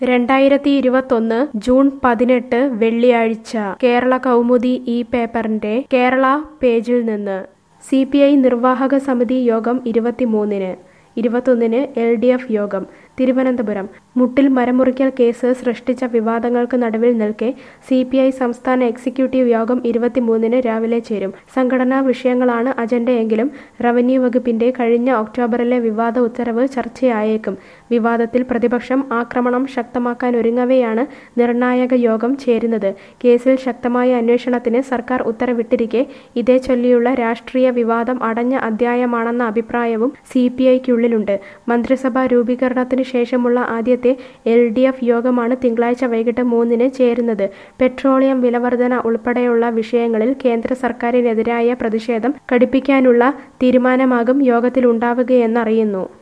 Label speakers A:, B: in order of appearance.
A: രണ്ടായിരത്തി ഇരുപത്തൊന്ന് ജൂൺ പതിനെട്ട് വെള്ളിയാഴ്ച കേരള കൗമുദി ഈ പേപ്പറിന്റെ കേരള പേജിൽ നിന്ന് സി പി ഐ നിർവാഹക സമിതി യോഗം ഇരുപത്തിമൂന്നിന് ഇരുപത്തൊന്നിന് എൽ ഡി എഫ് യോഗം തിരുവനന്തപുരം മുട്ടിൽ മരമുറിക്കൽ കേസ് സൃഷ്ടിച്ച വിവാദങ്ങൾക്ക് നടുവിൽ നിൽക്കെ സി പി ഐ സംസ്ഥാന എക്സിക്യൂട്ടീവ് യോഗം ഇരുപത്തിമൂന്നിന് രാവിലെ ചേരും സംഘടനാ വിഷയങ്ങളാണ് അജണ്ടയെങ്കിലും റവന്യൂ വകുപ്പിന്റെ കഴിഞ്ഞ ഒക്ടോബറിലെ വിവാദ ഉത്തരവ് ചർച്ചയായേക്കും വിവാദത്തിൽ പ്രതിപക്ഷം ആക്രമണം ശക്തമാക്കാൻ ഒരുങ്ങവെയാണ് നിർണായക യോഗം ചേരുന്നത് കേസിൽ ശക്തമായ അന്വേഷണത്തിന് സർക്കാർ ഉത്തരവിട്ടിരിക്കെ ഇതേ ചൊല്ലിയുള്ള രാഷ്ട്രീയ വിവാദം അടഞ്ഞ അധ്യായമാണെന്ന അഭിപ്രായവും സി പി ഐക്കുള്ളിലുണ്ട് മന്ത്രിസഭാ രൂപീകരണത്തിന് ശേഷമുള്ള ആദ്യത്തെ എൽ ഡി എഫ് യോഗമാണ് തിങ്കളാഴ്ച വൈകിട്ട് മൂന്നിന് ചേരുന്നത് പെട്രോളിയം വിലവർധന ഉൾപ്പെടെയുള്ള വിഷയങ്ങളിൽ കേന്ദ്ര സർക്കാരിനെതിരായ പ്രതിഷേധം കടുപ്പിക്കാനുള്ള തീരുമാനമാകും യോഗത്തിലുണ്ടാവുകയെന്നറിയുന്നു